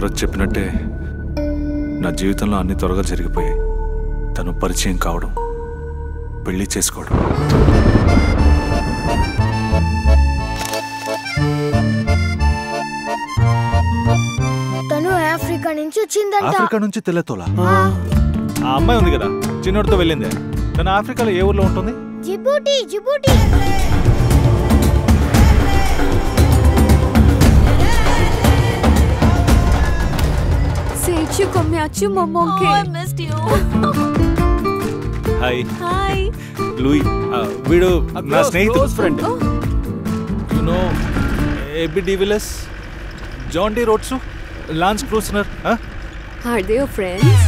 భరత్ చెప్పినట్టే నా జీవితంలో అన్ని త్వరగా జరిగిపోయాయి తను పరిచయం కావడం పెళ్లి చేసుకోవడం తను ఆఫ్రికా నుంచి వచ్చిందంట ఆఫ్రికా నుంచి తెల్లతోలా ఆ అమ్మాయి ఉంది కదా చిన్నోడితో వెళ్ళిందే తను ఆఫ్రికాలో ఏ ఊర్లో ఉంటుంది Djibouti Djibouti Sei come a chuma Oh, I monkey. missed you. Hi Hi. Louie ఆ, వీడు నా స్నేహితుడు friend you know A B de Villiers John D Rhodes Lance Klusener Are they your friends?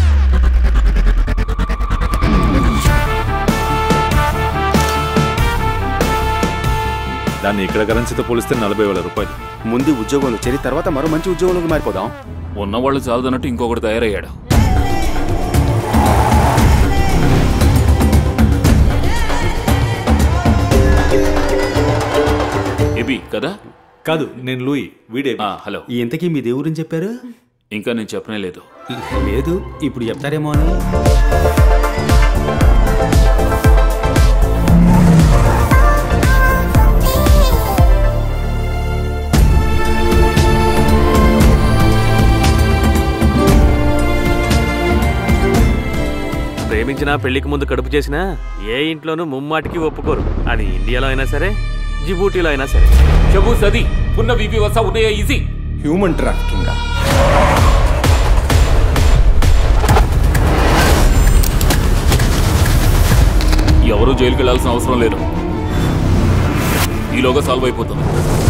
దాన్ని ఇక్కడ కరెన్సీతో పోలిస్తే నలభై వేల రూపాయలు ముందు ఉద్యోగంలో చేరి తర్వాత మరో మంచి ఉద్యోగంలోకి మారిపోదాం ఉన్నవాళ్ళు చాలదన్నట్టు ఇంకొకటి తయారయ్యాడు ఎబి కదా కాదు నేను లూయి వీడే ఆ, హలో ఇంతకీ మీ దేవురని చెప్పారు ఇంకా నేను చెప్పనే లేదు లేదు ఇప్పుడు చెప్తారేమో అని ప్రేమించినా పెళ్లికి ముందు కడుపు చేసినా ఏ ఇంట్లోనూ ముమ్మాటికి ఒప్పుకోరు అది ఇండియాలో అయినా సరే జిబూటీలో అయినా సరే షబు సది ఉన్న వివి వస ఉన్నాయా ఈజీ హ్యూమన్ ట్రాఫికింగ్ ఎవరూ జైలుకి వెళ్ళాల్సిన అవసరం లేదు ఈలోగా సాల్వ్ అయిపోతుంది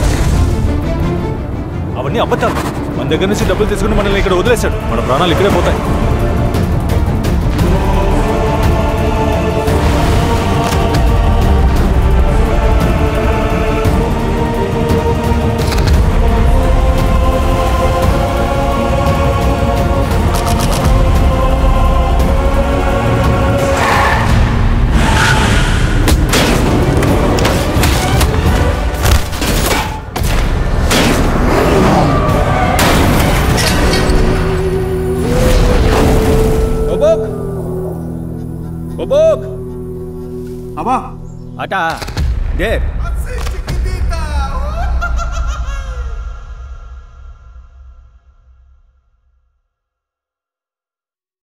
అవన్నీ అబద్ధాలు మన దగ్గర నుంచి డబ్బులు తీసుకుని మనల్ని ఇక్కడ వదిలేశాడు మన ప్రాణాలు ఇక్కడే పోతాయి అబ్బా అటా దే